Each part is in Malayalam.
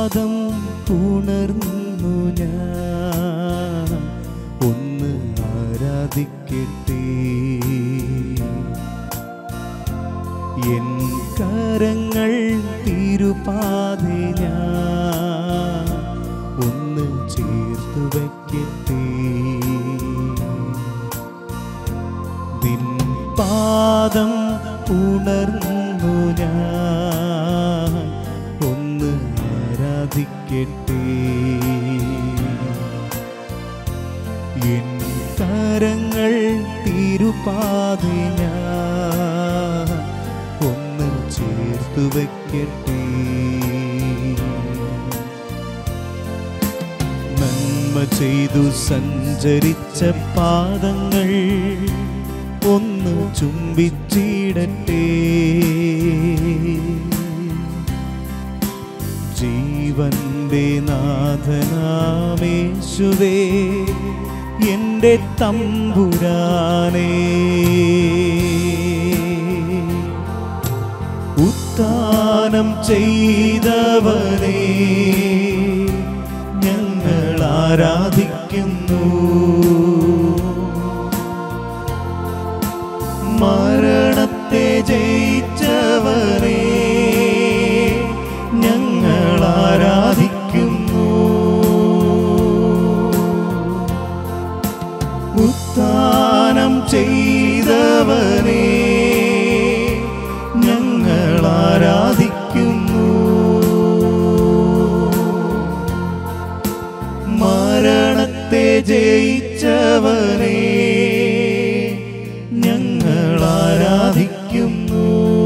പാദം ഉണർന്നു ഞാൻ ഒന്ന് ആരാധിക്കട്ടെ എൻ കരങ്ങൾ തിരുപാതെ ഞാൻ ഒന്ന് ചേർത്തു വയ്ക്കട്ടെ നിൻ പാദം ഉണർന്നു ഞാൻ ഒന്ന് ആരാധിക്കട്ടെ എൻ കരങ്ങൾ തിരുപാതെ ഞാൻ ഒന്ന് ചേർത്തു വയ്ക്കട്ടെ നന്മ ചെയ്തു സഞ്ചരിച്ച പാദങ്ങൾ ഒന്ന് ചുംബിച്ചിടട്ടെ ജീവന്റെ നാഥനാമേശുവേ എൻ്റെ തമ്പുരാനേ ഉത്താനം ചെയ്തവനെ ഞങ്ങൾ ആരാധിക്കുന്നു മരണത്തെ ജയിച്ചവനെ ഞങ്ങൾ ആരാധിക്കുന്നു ഉത്താനം ചെയ്തവനെ ഞങ്ങൾ ആരാധിക്കുന്നു മരണത്തെ ജയിച്ചവനെ ഞങ്ങൾ ആരാധിക്കുന്നു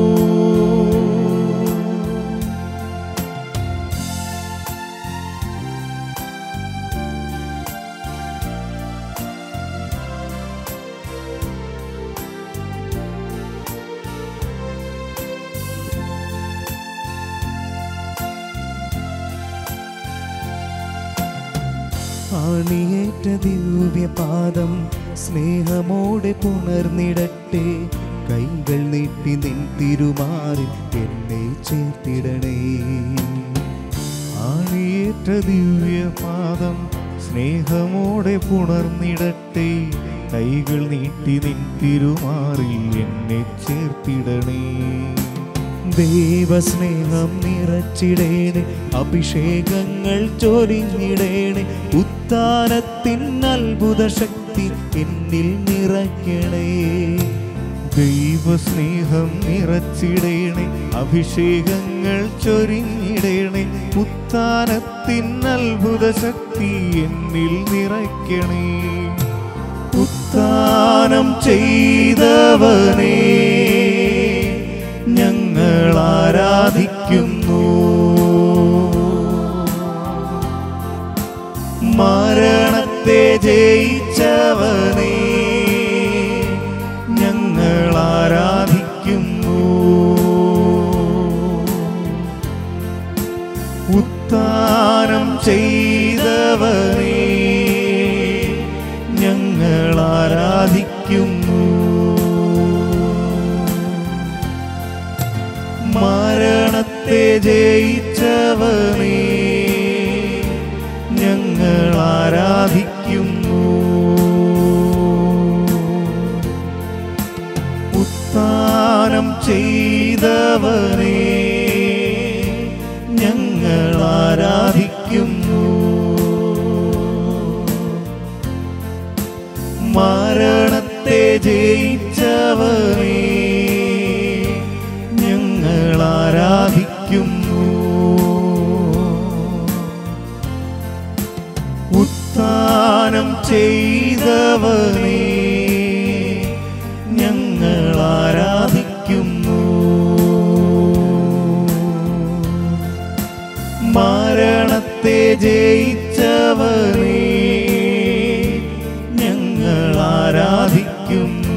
അണിയേറ്റ ദിവ്യപാദം സ്നേഹമോടെ പുണർന്നിടട്ടെ കൈകൾ നീട്ടി നിൻ തിരുമാറി എന്നെ ചേർത്തിടണേ അണിയേറ്റ ദിവ്യപാദം സ്നേഹമോടെ പുണർന്നിടട്ടെ കൈകൾ നീട്ടി നിൻ തിരുമാറിൽ എന്നെ ചേർത്തിടണേ ദൈവസ്നേഹം നിറച്ചിടേണേ അഭിഷേകങ്ങൾ ചൊരിഞ്ഞിടേണേ ഉത്താനത്തിൻ അത്ഭുത ശക്തി എന്നിൽ നിറയ്ക്കണേ ദൈവസ്നേഹം നിറച്ചിടേണേ അഭിഷേകങ്ങൾ ചൊരിഞ്ഞിടേണേ ഉത്താനത്തിൻ അത്ഭുത ശക്തി എന്നിൽ നിറയ്ക്കണേ ഉത്താനം ചെയ്തവനേ ഞങ്ങൾ ആരാധിക്കുന്നു മരണത്തെ ജയിച്ചവനെ ഞങ്ങൾ ആരാധിക്കുന്നു ഉത്താനം ചെയ്തവനെ ഞങ്ങൾ ആരാധിക്കുന്നു മരണത്തെ ജയിച്ചവനെ ഞങ്ങൾ ആരാധിക്കുന്നു ഉത്താനം ചെയ്തവനെ ഞങ്ങൾ ആരാധിക്കുന്നു മരണത്തെ ജയിച്ചവനെ ഞങ്ങൾ ആരാധിക്കുന്നു ഉത്താനം ചെയ്തവനെ ഞങ്ങൾ ആരാധിക്കുന്നു മരണത്തെ ജയിച്ചവനെ ഞങ്ങൾ ആരാധിക്കുന്നു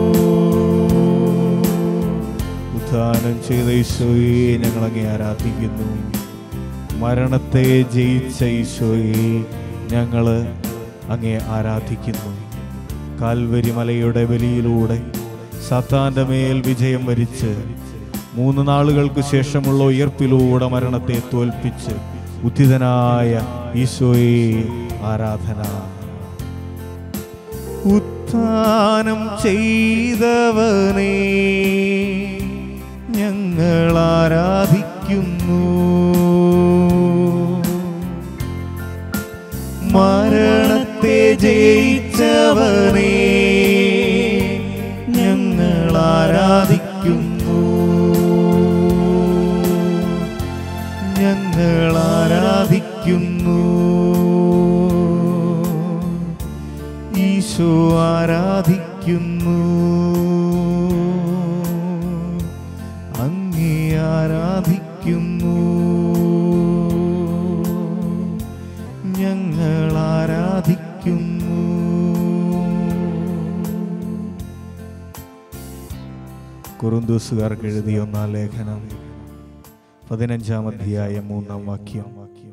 ഉത്ഥാനം ചെയ്ത ഈശോയെ ഞങ്ങൾ അങ്ങേ ആരാധിക്കുന്നു മരണത്തെ ജയിച്ച ഈശോയെ ഞങ്ങൾ അങ്ങേ ആരാധിക്കുന്നു കാൽവരി മലയുടെ ബലിയിലൂടെ സത്താന്റെ മേൽ വിജയം വരിച്ച് മൂന്ന് നാളുകൾക്ക് ശേഷമുള്ള ഉയർപ്പിലൂടെ മരണത്തെ തോൽപ്പിച്ച് ഉത്തിതനായ ഈശോയെ ആരാധന ഉത്ഥാനം ചെയ്തവനെ ഞങ്ങൾ ആരാധിക്കുന്നു മരണത്തെ ജയിച്ചവനെ ഞങ്ങൾ ആരാധിക്കുന്നു ഞങ്ങൾ ആരാധിക്കുന്നു ഈശോ ആരാധിക്കുന്നു അങ്ങേ ആരാധിക്കുന്നു ഞങ്ങൾ ആരാധിക്കുന്നു കുറുന്തൂസുകാർക്ക് എഴുതിയ ഒന്നാം ലേഖനം പതിനഞ്ചാം അധ്യായം മൂന്നാം വാക്യം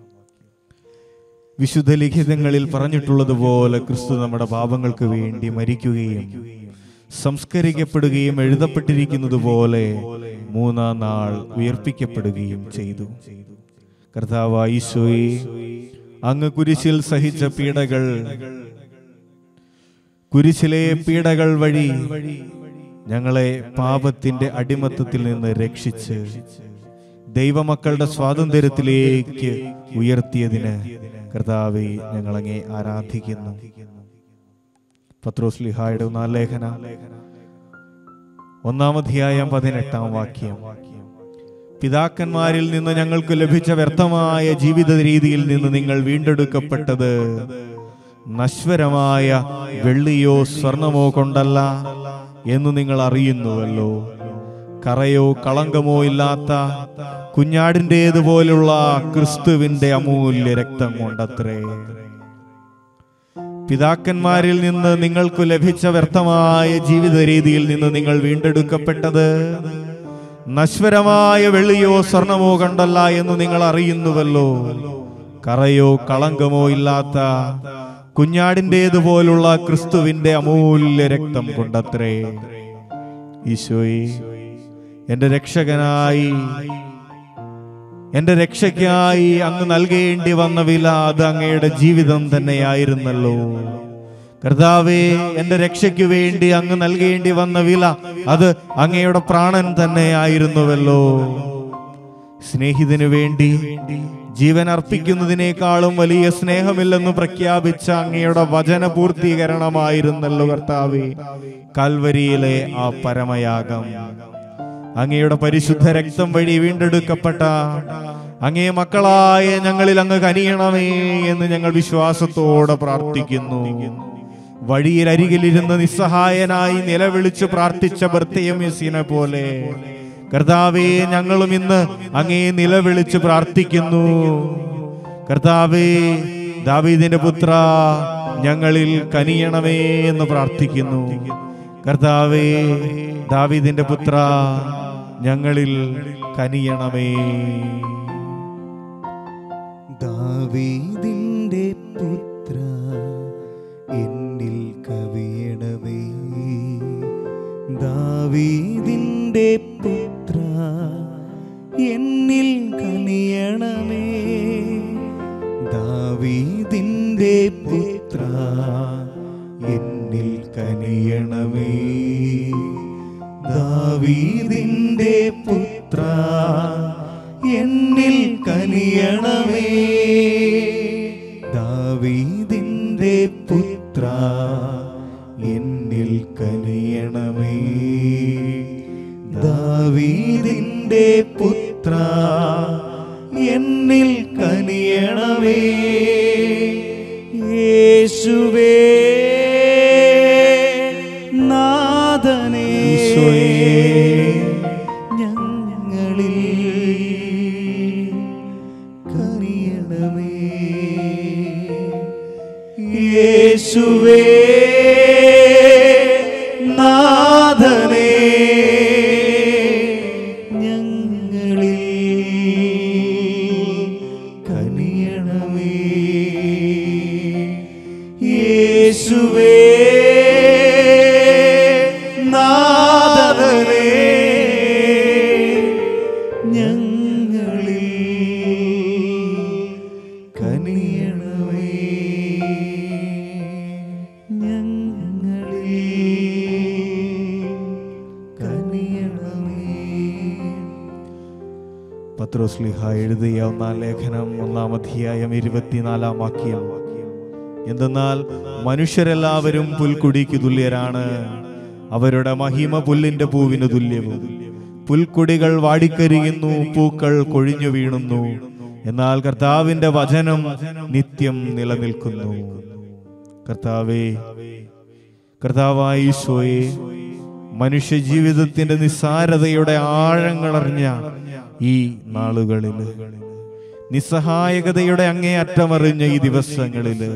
വിശുദ്ധ ലിഖിതങ്ങളിൽ പറഞ്ഞിട്ടുള്ളതുപോലെ ക്രിസ്തു നമ്മുടെ പാപങ്ങൾക്ക് വേണ്ടി മരിക്കുകയും സംസ്കരിക്കപ്പെടുകയും എഴുതപ്പെട്ടിരിക്കുന്നത് പോലെ മൂന്നാം നാൾ ഉയർപ്പിക്കപ്പെടുകയും ചെയ്തു കർത്താവ് ഈശോയെ അങ്ങ് കുരിശിൽ സഹിച്ച പീഡകൾ കുരിശിലെ പീഡകൾ വഴി ഞങ്ങളെ പാപത്തിന്റെ അടിമത്തത്തിൽ നിന്ന് രക്ഷിച്ച് ദൈവമക്കളുടെ സ്വാതന്ത്ര്യത്തിലേക്ക് ഉയർത്തിയതിന് കർത്താവെ ഞങ്ങളങ്ങെ ആരാധിക്കുന്നു പത്രോസ് ലിഹായുടെ ഒന്നാം ലേഖന ഒന്നാമധ്യായം പതിനെട്ടാം വാക്യം പിതാക്കന്മാരിൽ നിന്ന് ഞങ്ങൾക്ക് ലഭിച്ച വ്യർത്ഥമായ ജീവിത രീതിയിൽ നിന്ന് നിങ്ങൾ വീണ്ടെടുക്കപ്പെട്ടത് നശ്വരമായ വെള്ളിയോ സ്വർണമോ കൊണ്ടല്ല എന്ന് നിങ്ങൾ അറിയുന്നുവല്ലോ കറയോ കളങ്കമോ ഇല്ലാത്ത കുഞ്ഞാടിൻ്റെതുപോലുള്ള ക്രിസ്തുവിന്റെ അമൂല്യ രക്തം കൊണ്ടത്രേ പിതാക്കന്മാരിൽ നിന്ന് നിങ്ങൾക്ക് ലഭിച്ച വ്യർത്ഥമായ ജീവിത രീതിയിൽ നിന്ന് നിങ്ങൾ വീണ്ടെടുക്കപ്പെട്ടത് നശ്വരമായ വെള്ളിയോ സ്വർണമോ കണ്ടല്ല എന്ന് നിങ്ങൾ അറിയുന്നുവല്ലോ കറയോ കളങ്കമോ ഇല്ലാത്ത കുഞ്ഞാടിൻ്റെതുപോലുള്ള ക്രിസ്തുവിന്റെ അമൂല്യ രക്തം കൊണ്ടത്രേ ഈശോയെ എന്റെ രക്ഷകനായി എന്റെ രക്ഷയ്ക്കായി അങ്ങ് നൽകേണ്ടി വന്ന വില അത് അങ്ങയുടെ ജീവിതം തന്നെയായിരുന്നല്ലോ കർത്താവേ എന്റെ രക്ഷയ്ക്ക് വേണ്ടി അങ്ങ് നൽകേണ്ടി വന്ന വില അത് അങ്ങയുടെ പ്രാണൻ തന്നെയായിരുന്നുവല്ലോ സ്നേഹിതന് വേണ്ടി ജീവൻ അർപ്പിക്കുന്നതിനേക്കാളും വലിയ സ്നേഹമില്ലെന്ന് പ്രഖ്യാപിച്ച അങ്ങയുടെ വചന പൂർത്തീകരണമായിരുന്നല്ലോ കർത്താവേ കൽവരിയിലെ ആ പരമയാഗം അങ്ങയുടെ പരിശുദ്ധ രക്തം വഴി വീണ്ടെടുക്കപ്പെട്ട അങ്ങേ മക്കളായ ഞങ്ങളിൽ അങ്ങ് കനിയണമേ എന്ന് ഞങ്ങൾ വിശ്വാസത്തോടെ പ്രാർത്ഥിക്കുന്നു വഴിയിൽ അരികിലിരുന്ന് നിസ്സഹായനായി നിലവിളിച്ച് പ്രാർത്ഥിച്ച ബർത്തയമസിനെ പോലെ കർത്താവേ ഞങ്ങളും ഇന്ന് അങ്ങേ നിലവിളിച്ച് പ്രാർത്ഥിക്കുന്നു കർത്താവേ ദാവീദിന്റെ പുത്ര ഞങ്ങളിൽ കനിയണമേ എന്ന് പ്രാർത്ഥിക്കുന്നു കർത്താവേ ദാവീദിന്റെ പുത്ര ഞങ്ങളിൽ കനിയണമേ ദാവീദിന്റെ പുത്ര എന്നിൽ കവിയണമേ ദാവീദിന്റെ പുത്ര എന്നിൽ കനിയണമേ ദാവീദിന്റെ പുത്ര എന്നിൽ കനിയണമേ ദാവീദിന്റെ പുത്ര എന്നിൽ കനിയണമേ ദാവീദിന്റെ പുത്ര എന്നിൽ കനിയണമേ ദാവീദിന്റെ പുത്ര എന്നിൽ കനിയണമേ യേശുവേ നാഥനേ ഈശോയേ, ഞങ്ങളിൽ കനിയണമേ പത്രോസ്ലിഹ എഴുതിയ ഒന്നാം ലേഖനം ഒന്നാം അധ്യായം ഇരുപത്തിനാലാം വാക്യം എന്തെന്നാൽ മനുഷ്യരെല്ലാവരും പുൽക്കുടിക്ക് തുല്യരാണ് അവരുടെ മഹിമ പുല്ലിന്റെ പൂവിന് തുല്യവും പുൽക്കുടികൾ വാടിക്കരിയുന്നു പൂക്കൾ കൊഴിഞ്ഞു വീണുന്നു എന്നാൽ കർത്താവിന്റെ വചനം നിത്യം നിലനിൽക്കുന്നു കർത്താവേ കർത്താവായ ഈശോയെ മനുഷ്യ ജീവിതത്തിന്റെ നിസ്സാരതയുടെ ആഴങ്ങളറിഞ്ഞ ഈ നാളുകളിൽ നിസ്സഹായകതയുടെ അങ്ങേ അറ്റമറിഞ്ഞ ഈ ദിവസങ്ങളില്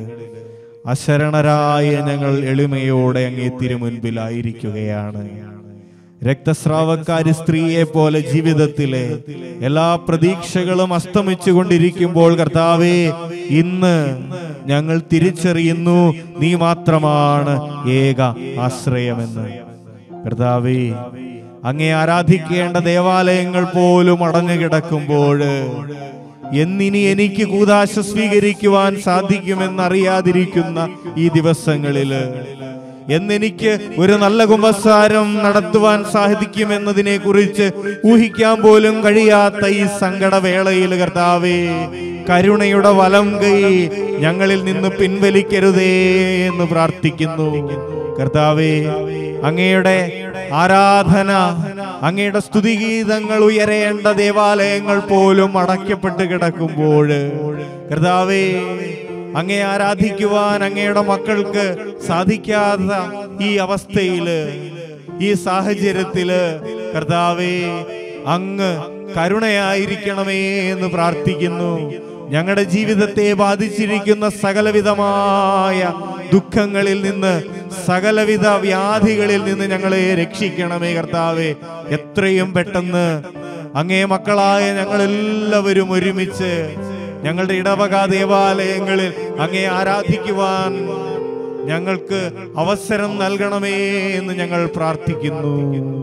അശരണരായ ഞങ്ങൾ എളിമയോടെ അങ്ങേ തിരുമുൻപിലായിരിക്കുകയാണ് രക്തസ്രാവക്കാരി സ്ത്രീയെ പോലെ ജീവിതത്തിലെ എല്ലാ പ്രതീക്ഷകളും അസ്തമിച്ചു കൊണ്ടിരിക്കുമ്പോൾ കർത്താവേ ഇന്ന് ഞങ്ങൾ തിരിച്ചറിയുന്നു നീ മാത്രമാണ് ഏക ആശ്രയമെന്ന് കർത്താവേ അങ്ങേ ആരാധിക്കേണ്ട ദേവാലയങ്ങൾ പോലും അടഞ്ഞു കിടക്കുമ്പോൾ എന്നിനി എനിക്ക് കൂതാശ സ്വീകരിക്കുവാൻ സാധിക്കുമെന്നറിയാതിരിക്കുന്ന ഈ ദിവസങ്ങളില് എന്നെനിക്ക് ഒരു നല്ല കുമ്പസാരം നടത്തുവാൻ സാധിക്കുമെന്നതിനെ കുറിച്ച് ഊഹിക്കാൻ പോലും കഴിയാത്ത ഈ സങ്കടവേളയിൽ കർത്താവേ കരുണയുടെ വലം കൈ ഞങ്ങളിൽ നിന്ന് പിൻവലിക്കരുതേ എന്ന് പ്രാർത്ഥിക്കുന്നു കർത്താവേ അങ്ങയുടെ ആരാധന അങ്ങയുടെ സ്തുതിഗീതങ്ങൾ ഉയരേണ്ട ദേവാലയങ്ങൾ പോലും അടയ്ക്കപ്പെട്ട് കിടക്കുമ്പോൾ കർത്താവേ അങ്ങേ ആരാധിക്കുവാൻ അങ്ങയുടെ മക്കൾക്ക് സാധിക്കാത്ത ഈ അവസ്ഥയില് ഈ സാഹചര്യത്തില് കർത്താവേ അങ്ങ് കരുണയായിരിക്കണമേ എന്ന് പ്രാർത്ഥിക്കുന്നു ഞങ്ങളുടെ ജീവിതത്തെ ബാധിച്ചിരിക്കുന്ന സകലവിധമായ ദുഃഖങ്ങളിൽ നിന്ന് സകലവിധ വ്യാധികളിൽ നിന്ന് ഞങ്ങളെ രക്ഷിക്കണമേ കർത്താവേ എത്രയും പെട്ടെന്ന് അങ്ങേ മക്കളായ ഞങ്ങളെല്ലാവരും ഒരുമിച്ച് ഞങ്ങളുടെ ഇടവക ദേവാലയങ്ങളിൽ അങ്ങേ ആരാധിക്കുവാൻ ഞങ്ങൾക്ക് അവസരം നൽകണമേ എന്ന് ഞങ്ങൾ പ്രാർത്ഥിക്കുന്നു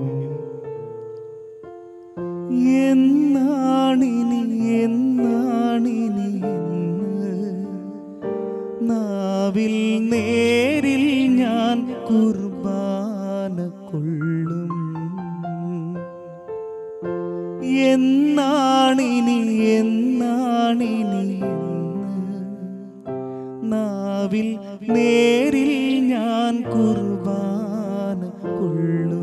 എന്നാണിനി എന്നാണിനി എന്ന് നാവിൽ നേരിൽ ഞാൻ കുർബാന കൊള്ളും എന്നാണിനി എന്നാണിനി എന്ന് നാവിൽ നേരിൽ ഞാൻ കുർബാന കൊള്ളും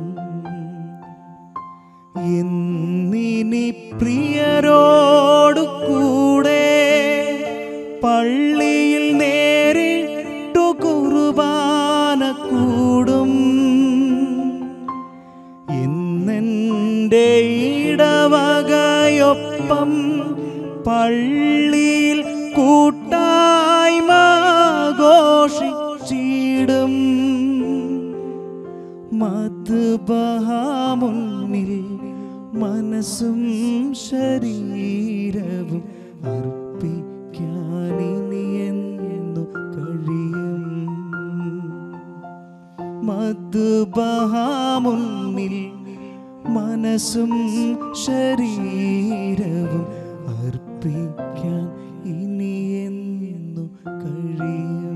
എന്നിനി പ്രിയരോടു കൂടെ പള്ളിയിൽ നേരിട്ടു കുർബാന കൂടും ഇന്നെൻ്റെ ഇടവകയൊപ്പം പള്ളിയിൽ കൂട്ടായ്മ ഘോഷിച്ചിടും മധുബഹാമുന്നിൽ മനസ്സും ശരീരവും അർപ്പിക്കാനിനി എന്നു കഴിയും മധുബഹാമുന്നിൽ മനസ്സും ശരീരവും അർപ്പിക്കാൻ ഇനി എന്നു കഴിയും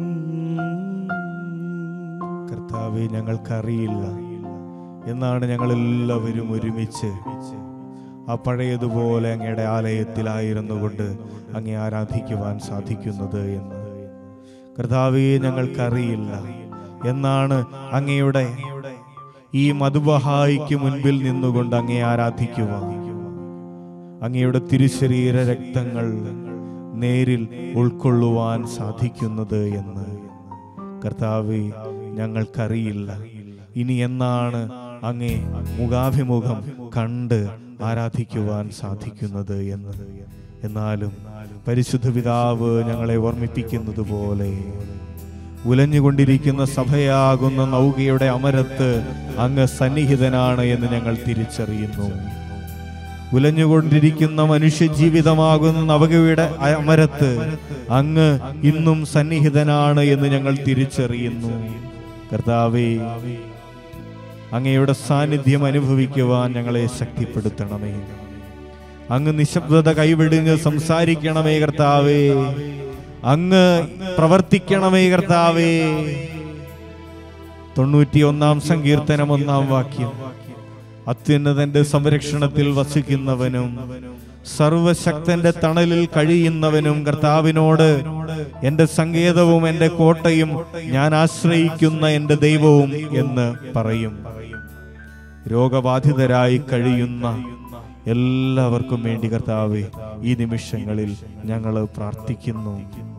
കർത്താവെ ഞങ്ങൾക്കറിയില്ല എന്നാണ് ഞങ്ങൾ എല്ലാവരും ഒരുമിച്ച് ആ പഴയതുപോലെ അങ്ങയുടെ ആലയത്തിലായിരുന്നു കൊണ്ട് അങ്ങേ ആരാധിക്കുവാൻ സാധിക്കുന്നത് എന്ന് കർത്താവെ ഞങ്ങൾക്കറിയില്ല എന്നാണ് അങ്ങയുടെ ഈ മധുബഹായിക്ക് മുൻപിൽ നിന്നുകൊണ്ട് അങ്ങേ ആരാധിക്കുവാൻ അങ്ങയുടെ തിരുശരീര രക്തങ്ങൾ നേരിൽ ഉൾക്കൊള്ളുവാൻ സാധിക്കുന്നത് എന്ന് കർത്താവെ ഞങ്ങൾക്കറിയില്ല ഇനി എന്നാണ് അങ്ങേ മുഖാഭിമുഖം കണ്ട് ആരാധിക്കുവാൻ സാധിക്കുന്നത് എന്ന് എന്നാലും പരിശുദ്ധ പിതാവ് ഞങ്ങളെ ഓർമ്മിപ്പിക്കുന്നത് പോലെ ഉലഞ്ഞുകൊണ്ടിരിക്കുന്ന സഭയാകുന്ന നൗകയുടെ അമരത്ത് അങ്ങ് സന്നിഹിതനാണ് എന്ന് ഞങ്ങൾ തിരിച്ചറിയുന്നു ഉലഞ്ഞുകൊണ്ടിരിക്കുന്ന മനുഷ്യജീവിതമാകുന്ന നവകയുടെ അമരത്ത് അങ്ങ് ഇന്നും സന്നിഹിതനാണ് എന്ന് ഞങ്ങൾ തിരിച്ചറിയുന്നു കർത്താവേ അങ്ങയുടെ സാന്നിധ്യം അനുഭവിക്കുവാൻ ഞങ്ങളെ ശക്തിപ്പെടുത്തണമേ അങ്ങ് നിശബ്ദത കൈവിടിഞ്ഞ് സംസാരിക്കണമേ കർത്താവേ അങ്ങ് പ്രവർത്തിക്കണമേ കർത്താവേ തൊണ്ണൂറ്റി ഒന്നാം സങ്കീർത്തനം ഒന്നാം വാക്യം അത്യുന്നതന്റെ സംരക്ഷണത്തിൽ വസിക്കുന്നവനും സർവശക്തന്റെ തണലിൽ കഴിയുന്നവനും കർത്താവിനോട് എന്റെ സങ്കേതവും എന്റെ കോട്ടയും ഞാൻ ആശ്രയിക്കുന്ന എന്റെ ദൈവവും എന്ന് പറയും രോഗബാധിതരായി കഴിയുന്ന എല്ലാവർക്കും വേണ്ടി കർത്താവെ ഈ നിമിഷങ്ങളിൽ ഞങ്ങൾ പ്രാർത്ഥിക്കുന്നു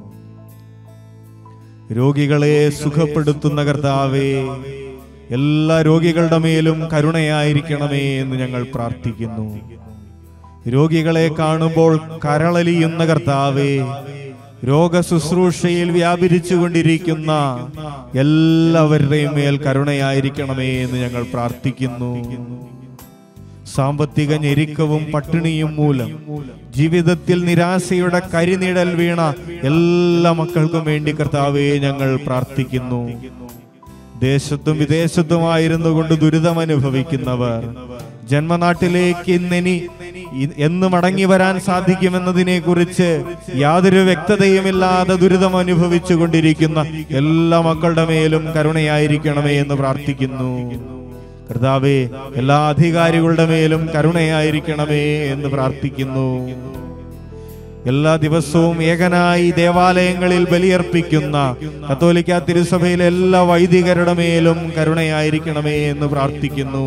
രോഗികളെ സുഖപ്പെടുത്തുന്ന കർത്താവേ എല്ലാ രോഗികളുടെ മേലും കരുണയായിരിക്കണമേ എന്ന് ഞങ്ങൾ പ്രാർത്ഥിക്കുന്നു രോഗികളെ കാണുമ്പോൾ കരളലിയുന്ന കർത്താവേ രോഗ ശുശ്രൂഷയിൽ വ്യാപരിച്ചു കൊണ്ടിരിക്കുന്ന എല്ലാവരുടെയും മേൽ കരുണയായിരിക്കണമേ എന്ന് ഞങ്ങൾ പ്രാർത്ഥിക്കുന്നു സാമ്പത്തിക ഞെരുക്കവും പട്ടിണിയും മൂലം ജീവിതത്തിൽ നിരാശയുടെ കരിനിഴൽ വീണ എല്ലാ മക്കൾക്കും വേണ്ടി കർത്താവെ ഞങ്ങൾ പ്രാർത്ഥിക്കുന്നു ദേശത്തും വിദേശത്തുമായിരുന്നു കൊണ്ട് ദുരിതം അനുഭവിക്കുന്നവർ ജന്മനാട്ടിലേക്ക് ഇന്നിനി ഇ- എന്ന് മടങ്ങി വരാൻ സാധിക്കുമെന്നതിനെ കുറിച്ച് യാതൊരു വ്യക്തതയുമില്ലാതെ ദുരിതം അനുഭവിച്ചു കൊണ്ടിരിക്കുന്ന എല്ലാ മക്കളുടെ മേലും കരുണയായിരിക്കണമേ എന്ന് പ്രാർത്ഥിക്കുന്നു കർത്താവെ എല്ലാ അധികാരികളുടെ മേലും കരുണയായിരിക്കണമേ എന്ന് പ്രാർത്ഥിക്കുന്നു എല്ലാ ദിവസവും ഏകനായി ദേവാലയങ്ങളിൽ ബലിയർപ്പിക്കുന്ന കത്തോലിക്ക തിരുസഭയിലെ എല്ലാ വൈദികരുടെ മേലും കരുണയായിരിക്കണമേ എന്ന് പ്രാർത്ഥിക്കുന്നു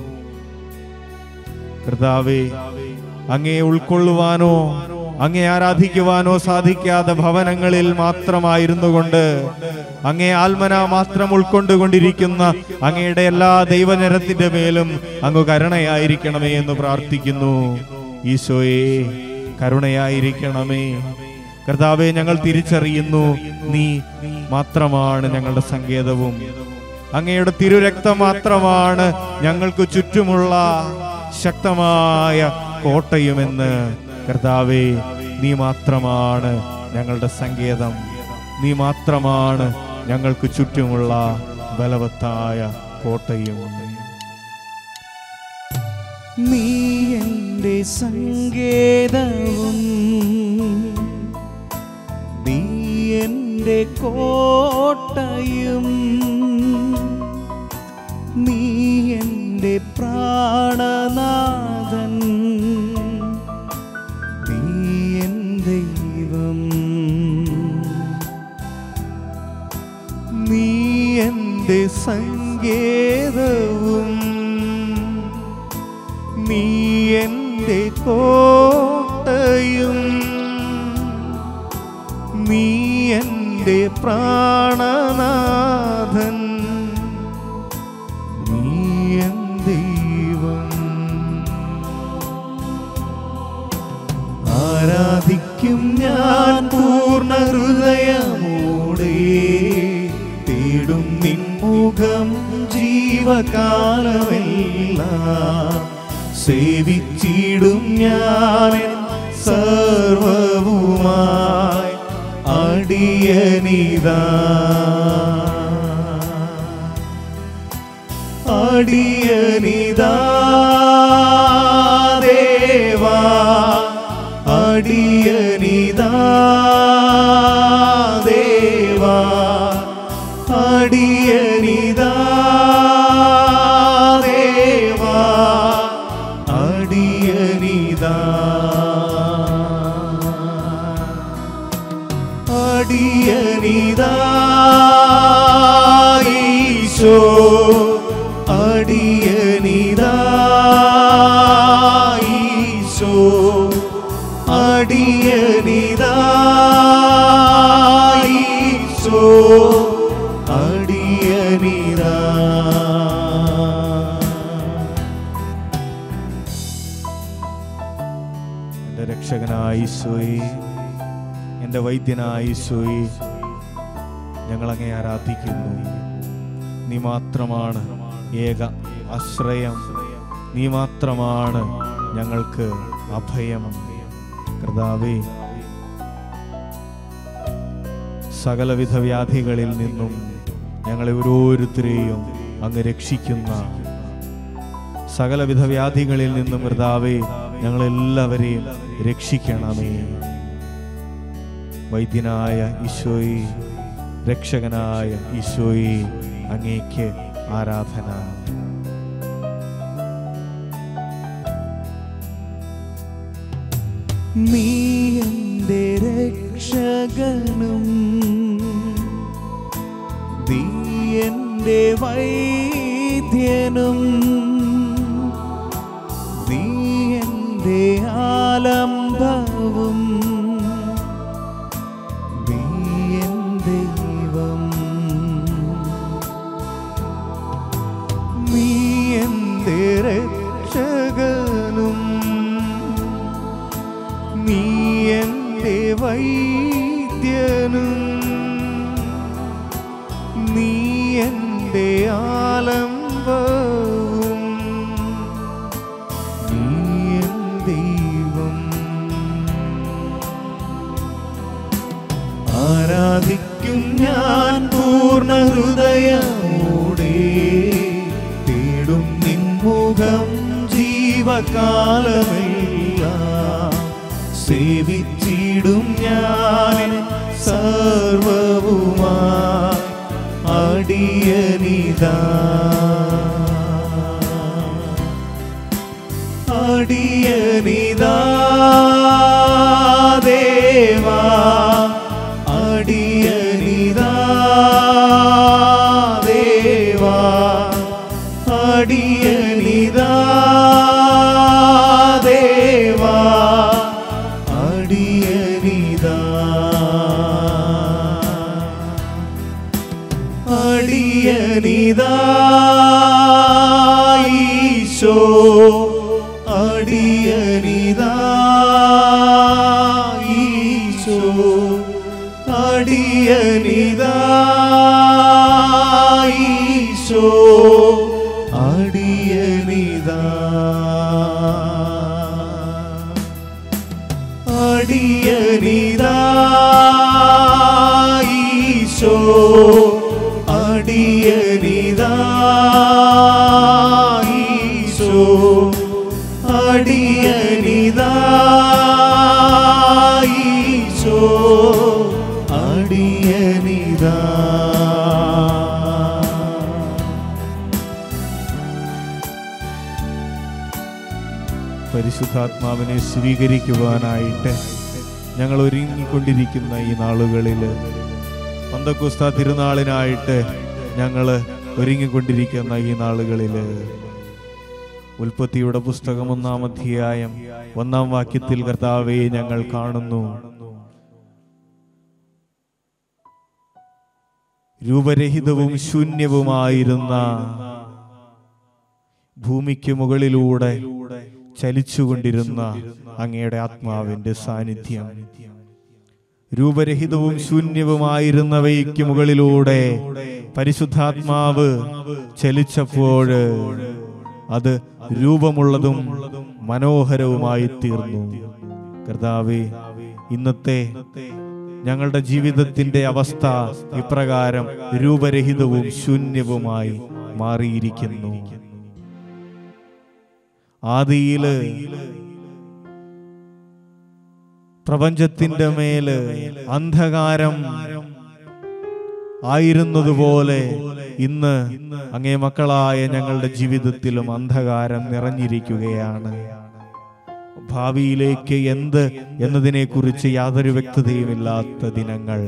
കർത്താവെ അങ്ങേ ഉൾക്കൊള്ളുവാനോ അങ്ങേ ആരാധിക്കുവാനോ സാധിക്കാത്ത ഭവനങ്ങളിൽ മാത്രമായിരുന്നു കൊണ്ട് അങ്ങേ ആത്മന മാത്രം ഉൾക്കൊണ്ടുകൊണ്ടിരിക്കുന്ന അങ്ങയുടെ എല്ലാ ദൈവജനത്തിന്റെ മേലും അങ്ങ് കരുണയായിരിക്കണമേ എന്ന് പ്രാർത്ഥിക്കുന്നു ഈശോയെ കരുണയായിരിക്കണമേ കർത്താവെ ഞങ്ങൾ തിരിച്ചറിയുന്നു നീ മാത്രമാണ് ഞങ്ങളുടെ സങ്കേതവും അങ്ങയുടെ തിരുരക്തം മാത്രമാണ് ഞങ്ങൾക്ക് ചുറ്റുമുള്ള ശക്തമായ കോട്ടയുമെന്ന് കർത്താവെ നീ മാത്രമാണ് ഞങ്ങളുടെ സങ്കേതം നീ മാത്രമാണ് ഞങ്ങൾക്ക് ചുറ്റുമുള്ള ബലവത്തായ കോട്ടയും നീ എൻ്റെ സങ്കേതവും നീ എൻ്റെ കോട്ടയും നീ എൻ്റെ പ്രാണനാഥൻ നീ എൻ ദൈവം നീ എൻ്റെ സങ്കേതവും നീ എൻ്റെ കോട്ടയും നീ എൻ്റെ പ്രാണനാഥൻ നീ എൻ ദൈവം ആരാധിക്കും ഞാൻ പൂർണ്ണ ഹൃദയമോടെ തേടും നിൻമുഖം ജീവകാലമെല്ലാം സേവിച്ചിടും ഞാൻ എൻ സർവവുമായി അടിയനിതാ അടിയനിതാ ദേവാ അടിയനിതാ ദേവാ അടിയനിതാ ദേവാ അടിയനിതാ അടിയനിതാ ഈശോ അടിയനിതാ ഈശോ അടിയനിതാ ഈശോ അടിയനിതാ എൻ്റെ രക്ഷകനായ ഈശോയെ എൻ്റെ വൈദ്യനായ ഈശോയെ ഞങ്ങൾ അങ്ങേ ആരാധിക്കുന്നു നീ മാത്രമാണ് ഏക ആശ്രയം നീ മാത്രമാണ് ഞങ്ങൾക്ക് അഭയം കർത്താവേ സകലവിധ വ്യാധികളിൽ നിന്നും ഞങ്ങളെ ഓരോരുത്തരെയും അങ്ങ് രക്ഷിക്കുന്ന സകലവിധ വ്യാധികളിൽ നിന്നും കർത്താവേ ഞങ്ങളെല്ലാവരെയും രക്ഷിക്കണമേ വൈദ്യനായ ഈശോയെ രക്ഷകനായ ഈശോയെ അങ്ങേക്ക് ആരാധന നീ എൻ്റെ രക്ഷകനും നീ എൻ്റെ വൈദ്യനും നീ എൻ്റെ ആലംബവും നീ എൻ ദൈവം നീ എൻ്റെ രക്ഷകനും നീ എൻ്റെ വൈദ്യനും നീ എൻ്റെ ആലംബവും നീ എൻ ദൈവം ആരാധിക്കും ഞാൻ പൂർണ്ണ ഹൃദയമോടെ തേടും നിൻമുഖം ജീവകാലമെല്ലാം സേവിച്ചിടും ഞാൻ സർവവുമായി അടിയനിതാ അടിയനിതാ ദേവാ അടിയനിതാ ദേവാ അടിയനിതാ ദേവാ അടിയനിതാ അടിയനിതാ ഈശോ അടിയനിതാ ഈശോ അടിയനിതാ ഈശോ അടിയനിതാ അടിയനിതാ ഈശോ അടിയനിതാ ഈശോ അടിയനിതാ ഈശോ അടിയനിതാ പരിശുദ്ധാത്മാവിനെ സ്വീകരിക്കുവാനായിട്ട് ഞങ്ങൾ ഒരുങ്ങിക്കൊണ്ടിരിക്കുന്ന ഈ നാളുകളിൽ പന്തക്കുസ്ത തിരുനാളിനായിട്ട് ഞങ്ങൾ ഒരുങ്ങിക്കൊണ്ടിരിക്കുന്ന ഈ നാളുകളിൽ ഉൽപ്പത്തിയുടെ പുസ്തകം ഒന്നാം അധ്യായം ഒന്നാം വാക്യത്തിൽ കർത്താവെ ഞങ്ങൾ കാണുന്നു രൂപരഹിതവും ശൂന്യവുമായിരുന്ന ഭൂമിക്ക് മുകളിലൂടെ ചലിച്ചുകൊണ്ടിരുന്ന അങ്ങയുടെ ആത്മാവിന്റെ സാന്നിധ്യം രൂപരഹിതവും ശൂന്യവുമായിരുന്നവയ്ക്ക് മുകളിലൂടെ പരിശുദ്ധാത്മാവ് ചലിച്ചപ്പോൾ അത് രൂപമുള്ളതും മനോഹരവുമായി തീർന്നു കർത്താവെ ഇന്നത്തെ ഞങ്ങളുടെ ജീവിതത്തിന്റെ അവസ്ഥ ഇപ്രകാരം രൂപരഹിതവും ശൂന്യവുമായി മാറിയിരിക്കുന്നു ആദിയില് പ്രപഞ്ചത്തിന്റെ മേല് അന്ധകാരം ആയിരുന്നതുപോലെ ഇന്ന് അങ്ങേ മക്കളായ ഞങ്ങളുടെ ജീവിതത്തിലും അന്ധകാരം നിറഞ്ഞിരിക്കുകയാണ് ഭാവിയിലേക്ക് എന്ത് എന്നതിനെ കുറിച്ച് യാതൊരു വ്യക്തതയുമില്ലാത്ത ദിനങ്ങൾ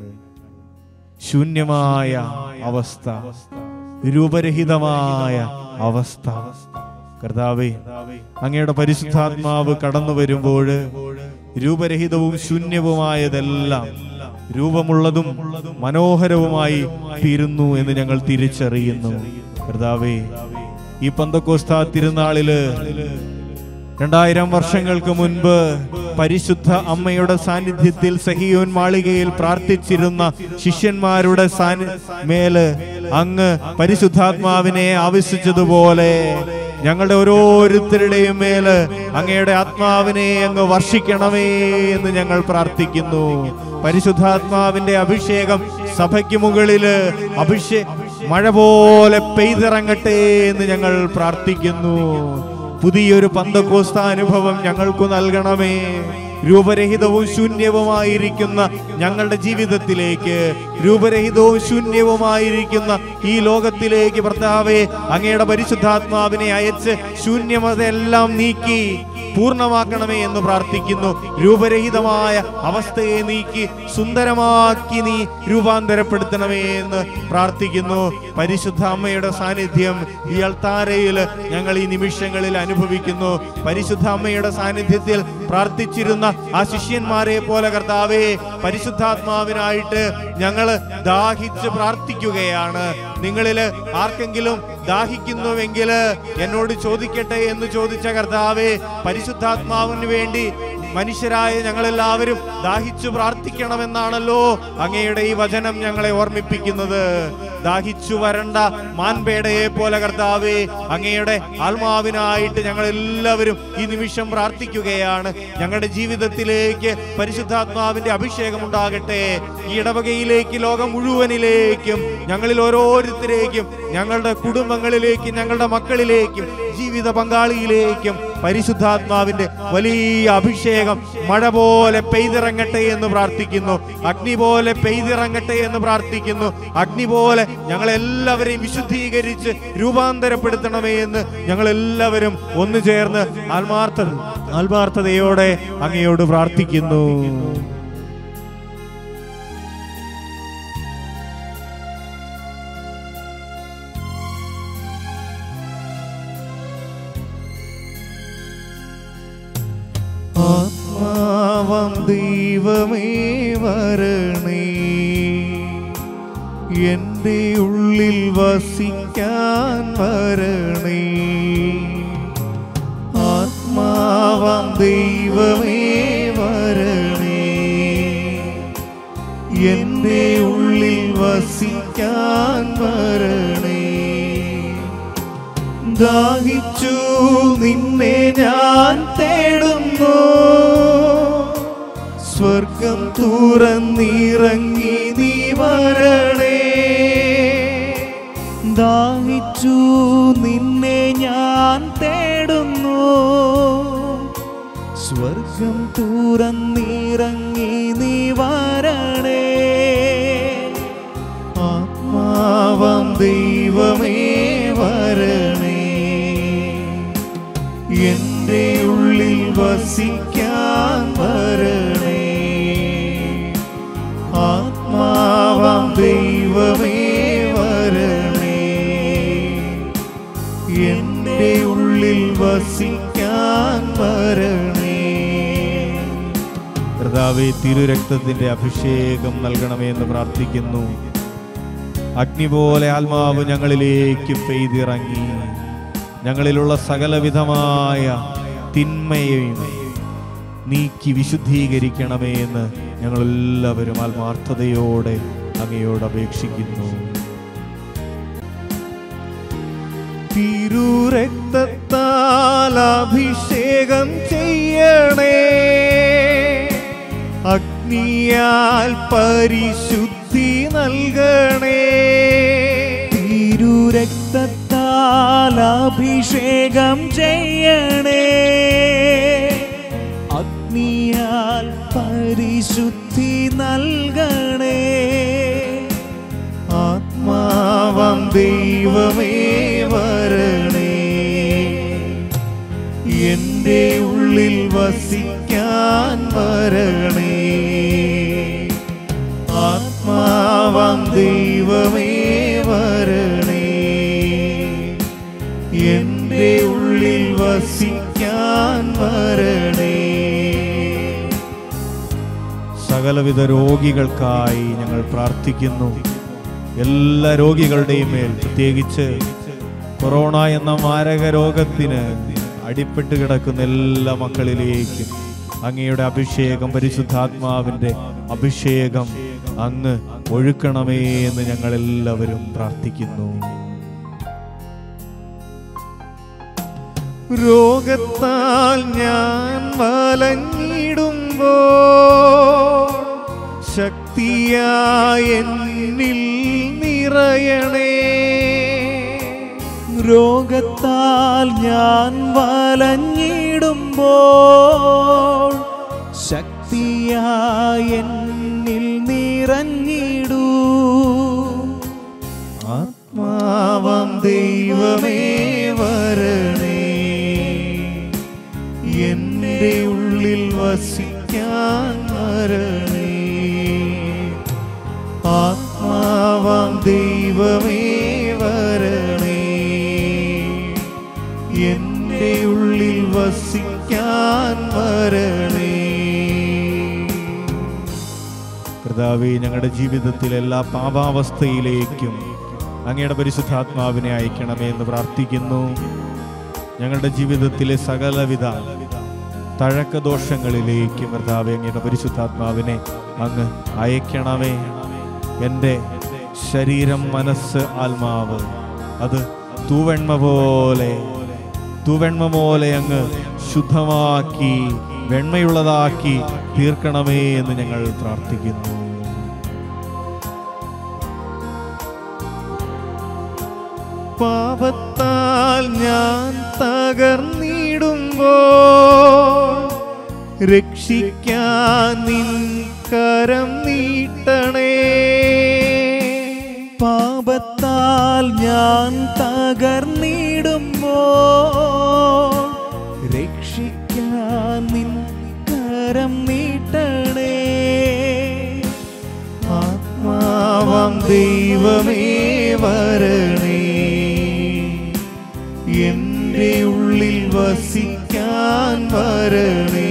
ശൂന്യമായ അവസ്ഥ രൂപരഹിതമായ അവസ്ഥ കർത്താവേ അങ്ങയുടെ പരിശുദ്ധാത്മാവ് കടന്നു വരുമ്പോൾ രൂപരഹിതവും ശൂന്യവുമായതെല്ലാം രൂപമുള്ളതും മനോഹരവുമായി തീരുന്നു എന്ന് ഞങ്ങൾ തിരിച്ചറിയുന്നു കർത്താവേ ഈ പന്തക്കോസ്ത തിരുനാളില് രണ്ടായിരം വർഷങ്ങൾക്ക് മുൻപ് പരിശുദ്ധ അമ്മയുടെ സാന്നിധ്യത്തിൽ സഹിയോൻ മാളികയിൽ പ്രാർത്ഥിച്ചിരുന്ന ശിഷ്യന്മാരുടെ സാന്നി മേല് അങ്ങ് പരിശുദ്ധാത്മാവിനെ ആവശ്യിച്ചതുപോലെ ഞങ്ങളുടെ ഓരോരുത്തരുടെയും മേല് അങ്ങയുടെ ആത്മാവിനെ അങ്ങ് വർഷിക്കണമേ എന്ന് ഞങ്ങൾ പ്രാർത്ഥിക്കുന്നു പരിശുദ്ധാത്മാവിന്റെ അഭിഷേകം സഭയ്ക്ക് മുകളില് അഭിഷേ മഴ പോലെ പെയ്തിറങ്ങട്ടെ എന്ന് ഞങ്ങൾ പ്രാർത്ഥിക്കുന്നു പുതിയൊരു പന്തക്കോസ്ത അനുഭവം ഞങ്ങൾക്ക് നൽകണമേ രൂപരഹിതവും ശൂന്യവുമായിരിക്കുന്ന ഞങ്ങളുടെ ജീവിതത്തിലേക്ക് രൂപരഹിതവും ശൂന്യവുമായിരിക്കുന്ന ഈ ലോകത്തിലേക്ക് ഭർത്താവെ അങ്ങയുടെ പരിശുദ്ധാത്മാവിനെ അയച്ച് ശൂന്യമതയെല്ലാം നീക്കി പൂർണ്ണമാക്കണമേ എന്ന് പ്രാർത്ഥിക്കുന്നു രൂപരഹിതമായ അവസ്ഥയെ നീക്കി സുന്ദരമാക്കി നീ രൂപാന്തരപ്പെടുത്തണമേ എന്ന് പ്രാർത്ഥിക്കുന്നു പരിശുദ്ധ അമ്മയുടെ സാന്നിധ്യം ഈ അൾത്താരയിൽ ഞങ്ങൾ ഈ നിമിഷങ്ങളിൽ അനുഭവിക്കുന്നു പരിശുദ്ധ അമ്മയുടെ സാന്നിധ്യത്തിൽ പ്രാർത്ഥിച്ചിരുന്ന ആ ശിഷ്യന്മാരെ പോലെ കർത്താവേ പരിശുദ്ധാത്മാവിനായിട്ട് ഞങ്ങൾ ദാഹിച്ച് പ്രാർത്ഥിക്കുകയാണ് നിങ്ങളില് ആർക്കെങ്കിലും ദാഹിക്കുന്നുവെങ്കിൽ എന്നോട് ചോദിക്കട്ടെ എന്ന് ചോദിച്ച കർത്താവേ പരിശുദ്ധാത്മാവിന് വേണ്ടി മനുഷ്യരായ ഞങ്ങളെല്ലാവരും ദാഹിച്ചു പ്രാർത്ഥിക്കണമെന്നാണല്ലോ അങ്ങയുടെ ഈ വചനം ഞങ്ങളെ ഓർമ്മിപ്പിക്കുന്നത് ദാഹിച്ചു വരണ്ട മാൻപേടയെ പോലെ കർത്താവേ അങ്ങയുടെ ആത്മാവിനായിട്ട് ഞങ്ങൾ എല്ലാവരും ഈ നിമിഷം പ്രാർത്ഥിക്കുകയാണ് ഞങ്ങളുടെ ജീവിതത്തിലേക്ക് പരിശുദ്ധാത്മാവിന്റെ അഭിഷേകം ഉണ്ടാകട്ടെ ഈ ഇടവകയിലേക്ക് ലോകം മുഴുവനിലേക്കും ഞങ്ങളിൽ ഓരോരുത്തരേക്കും ഞങ്ങളുടെ കുടുംബങ്ങളിലേക്കും ഞങ്ങളുടെ മക്കളിലേക്കും ജീവിത പങ്കാളിയിലേക്കും പരിശുദ്ധാത്മാവിന്റെ വലിയ അഭിഷേകം മഴ പോലെ പെയ്തിറങ്ങട്ടെ എന്ന് പ്രാർത്ഥിക്കുന്നു അഗ്നി പോലെ പെയ്തിറങ്ങട്ടെ എന്ന് പ്രാർത്ഥിക്കുന്നു അഗ്നി പോലെ ഞങ്ങളെല്ലാവരെയും വിശുദ്ധീകരിച്ച് രൂപാന്തരപ്പെടുത്തണമേ എന്ന് ഞങ്ങളെല്ലാവരും ഒന്നു ചേർന്ന് ആത്മാർത്ഥ ആത്മാർത്ഥതയോടെ അങ്ങയോട് പ്രാർത്ഥിക്കുന്നു ആത്മാവം ദൈവമേ വരണേ എൻ്റെ ഉള്ളിൽ വസിക്കാൻ വരണേ ആത്മാവം ദൈവമേ വരണേ എൻ്റെ ഉള്ളിൽ വസിക്കാൻ വരണേ ദാഹിച്ചു നിന്നെ ഞാൻ തേടുന്നു സ്വർഗം തുറന്നിറങ്ങി നീ വരണേ ദാഹിച്ചു നിന്നെ ഞാൻ തേടുന്നു സ്വർഗം തുറന്നിറങ്ങി നീ വരണേ ആത്മാവം ദൈവമേ വരണേ എൻ്റെ ഉള്ളിൽ വസിക്കാൻ വരണേ ആത്മാവം ദൈവമേ വരണേ എൻ്റെ ഉള്ളിൽ വസിക്കാൻ വരണേ കർത്താവെ തിരുരക്തത്തിന്റെ അഭിഷേകം നൽകണമേ എന്ന് പ്രാർത്ഥിക്കുന്നു അഗ്നി പോലെ ആത്മാവ് ഞങ്ങളിലേക്ക് പെയ്തിറങ്ങി ഞങ്ങളിലുള്ള സകലവിധമായ തിന്മയെയും നീക്കി വിശുദ്ധീകരിക്കണമേ എന്ന് ഞങ്ങളെല്ലാവരും ആത്മാർത്ഥതയോടെ അങ്ങയോട് അപേക്ഷിക്കുന്നു തിരുരക്തത്താൽ അഭിഷേകം ചെയ്യണേ അഗ്നിയാൽ പരിശുദ്ധി നൽകണേ തിരുരക്തത്താൽ അഭിഷേകം ചെയ്യണേ അഗ്നിയാൽ പരിശുദ്ധി നൽകണേ ആത്മാവം ദൈവമേ വരണേ എൻ്റെ ഉള്ളിൽ വസിക്കാൻ വരണേ ആത്മാവം ദൈവമേ വരണേ എൻ്റെ ഉള്ളിൽ വസിക്കാൻ വരണേ സകലവിധ രോഗികൾക്കായി ഞങ്ങൾ പ്രാർത്ഥിക്കുന്നു എല്ലാ രോഗികളുടെയും മേൽ പ്രത്യേകിച്ച് കൊറോണ എന്ന മാരക രോഗത്തിന് അടിപ്പെട്ട് കിടക്കുന്ന എല്ലാ മക്കളിലേക്കും അങ്ങയുടെ അഭിഷേകം പരിശുദ്ധാത്മാവിന്റെ അഭിഷേകം അങ്ങ് ഒഴുക്കണമേ എന്ന് ഞങ്ങൾ എല്ലാവരും പ്രാർത്ഥിക്കുന്നു രോഗത്താൽ ഞാൻ വലഞ്ഞിടുമ്പോ ശക്തിയായ എന്നിൽ നിറയണേ രോഗത്താൽ ഞാൻ വലഞ്ഞിടുമ്പോൾ ശക്തിയായ എന്നിൽ നിറഞ്ഞിടൂ ആത്മാവം ദൈവമേ വരണേ എൻ വസിക്കാൻ വരണേ ആത്മാവാം ദൈവമേ വരണേ എൻ്റെ ഉള്ളിൽ വസിക്കാൻ വരണേ കർത്താവെ ഞങ്ങളുടെ ജീവിതത്തിലെ എല്ലാ പാപാവസ്ഥയിലേക്കും അങ്ങയുടെ പരിശുദ്ധാത്മാവിനെ അയക്കണമേ എന്ന് പ്രാർത്ഥിക്കുന്നു ഞങ്ങളുടെ ജീവിതത്തിലെ സകലവിധ തഴക്ക ദോഷങ്ങളിലേക്കും കർത്താവെ അങ്ങയുടെ പരിശുദ്ധാത്മാവിനെ അങ്ങ് അയക്കണമേ എൻ്റെ ശരീരം മനസ്സ് ആത്മാവ് അത് തൂവെണ്മ പോലെ തൂവെണ്മ പോലെ അങ്ങ് ശുദ്ധമാക്കി വെണ്മയുള്ളതാക്കി തീർക്കണമേ എന്ന് ഞങ്ങൾ പ്രാർത്ഥിക്കുന്നു പാപത്താൽ ഞാൻ തകർന്നിടുമ്പോ രക്ഷിക്കാൻ നിൻ കരം നീട്ടണേ പാപത്താൽ ഞാൻ തകർന്നിടുമ്പോ രക്ഷിക്കാൻ നിൻ കരം നീട്ടണേ ആത്മാവാം ദൈവമേ വരണേ എൻ്റെ ഉള്ളിൽ വസിക്കാൻ വരണേ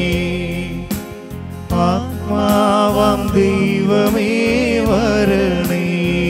ആത്മാവാം ദൈവമേ വരണേ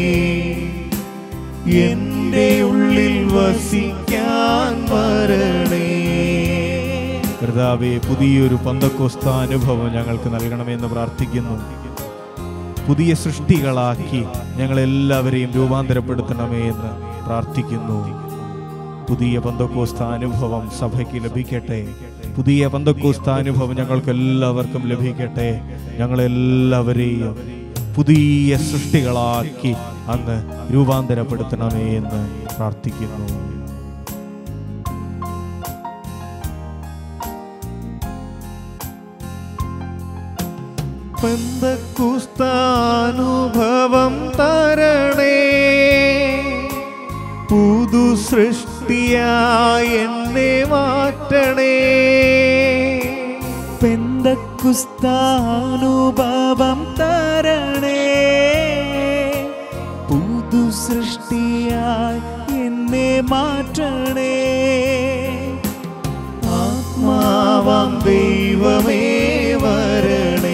എൻ്റെ ഉള്ളിൽ വസിക്കാൻ വരണേ കർത്താവെ പുതിയൊരു പന്തക്കോസ്ത അനുഭവം ഞങ്ങൾക്ക് നൽകണമെന്ന് പ്രാർത്ഥിക്കുന്നു പുതിയ സൃഷ്ടികളാക്കി ഞങ്ങളെല്ലാവരെയും രൂപാന്തരപ്പെടുത്തണമേ എന്ന് പ്രാർത്ഥിക്കുന്നു പുതിയ പന്തക്കോസ്ത അനുഭവം സഭയ്ക്ക് ലഭിക്കട്ടെ പുതിയ പന്തക്കോസ്ത അനുഭവം ഞങ്ങൾക്ക് എല്ലാവർക്കും ലഭിക്കട്ടെ ഞങ്ങളെല്ലാവരെയും പുതിയ സൃഷ്ടികളാക്കി അങ്ങ് രൂപാന്തരപ്പെടുത്തണമേ എന്ന് പ്രാർത്ഥിക്കുന്നു പെന്തക്കുസ്താനുഭവം തരണേ പുതു സൃഷ്ടിയായി എന്നെ മാറ്റണേ പെന്തക്കുസ്താനുഭവം തരണേ പുതു സൃഷ്ടിയായി എന്നെ മാറ്റണേ ആത്മാവാം ദൈവമേ വരണേ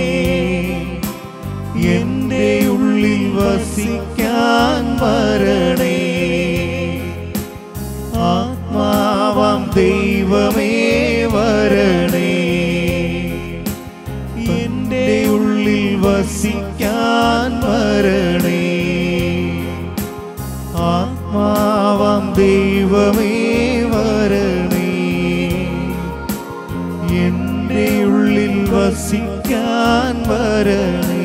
എൻ്റെ ഉള്ളിൽ വസിക്കാൻ വരണേ ആത്മാവാം ദൈവമേ വരണേ എൻ്റെ ഉള്ളിൽ വസിക്കാൻ വരണേ ആത്മാവാം ദൈവമേ വരണേ എൻ്റെ ഉള്ളിൽ വസിക്കാൻ വരണേ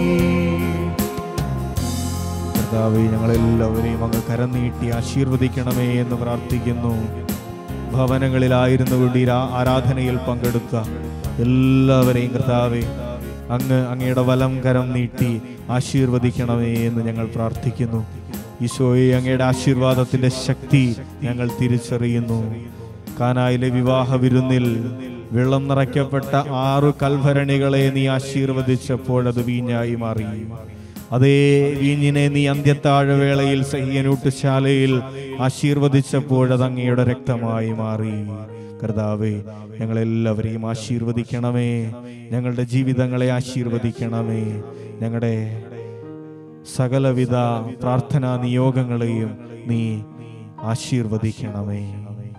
കർത്താവെ ഞങ്ങളെല്ലാവരെയും അങ്ങ് കരം നീട്ടി ആശീർവദിക്കണമേ എന്ന് പ്രാർത്ഥിക്കുന്നു ഭവനങ്ങളിലായിരുന്നു കൊണ്ട് ഈ ആ- ആരാധനയിൽ പങ്കെടുത്ത എല്ലാവരെയും കർത്താവെ അങ്ങ് അങ്ങയുടെ വലം കരം നീട്ടി ആശീർവദിക്കണമേ എന്ന് ഞങ്ങൾ പ്രാർത്ഥിക്കുന്നു ഈശോയെ അങ്ങയുടെ ആശീർവാദത്തിന്റെ ശക്തി ഞങ്ങൾ തിരിച്ചറിയുന്നു കാനായിലെ വിവാഹ വിരുന്നിൽ വെള്ളം നിറയ്ക്കപ്പെട്ട ആറു കൽഭരണികളെ നീ ആശീർവദിച്ചപ്പോഴത് വീഞ്ഞായി മാറി അതേ വീഞ്ഞിനെ നീ അന്ത്യത്താഴവേളയിൽ സഹ്യനൂട്ടുശാലയിൽ ആശീർവദിച്ചപ്പോഴത് അങ്ങയുടെ രക്തമായി മാറി കർത്താവേ ഞങ്ങളെല്ലാവരെയും ആശീർവദിക്കണമേ ഞങ്ങളുടെ ജീവിതങ്ങളെ ആശീർവദിക്കണമേ ഞങ്ങളുടെ സകലവിധ പ്രാർത്ഥനാ നിയോഗങ്ങളെയും നീ ആശീർവദിക്കണമേ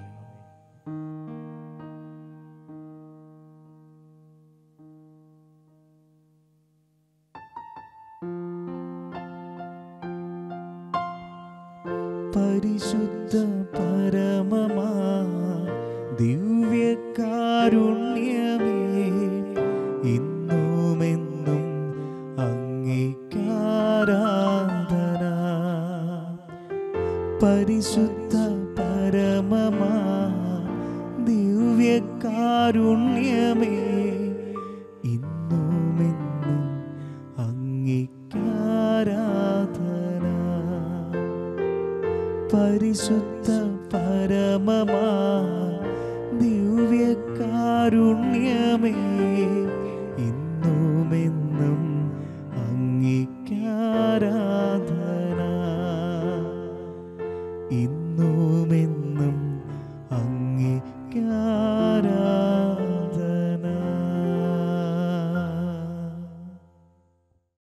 പരിശുദ്ധ പരമമാ ദിവ്യകാരുണ്യമേ ഇന്നുമെന്നും അംഗീകാരാധന പരിശുദ്ധ പരമമാ ദിവ്യകാരുണ്യമേ ഇന്നുമെന്നും അംഗീകാരാധന പരിശുദ്ധ പരമമാ ദിവ്യകാരുണ്യമേ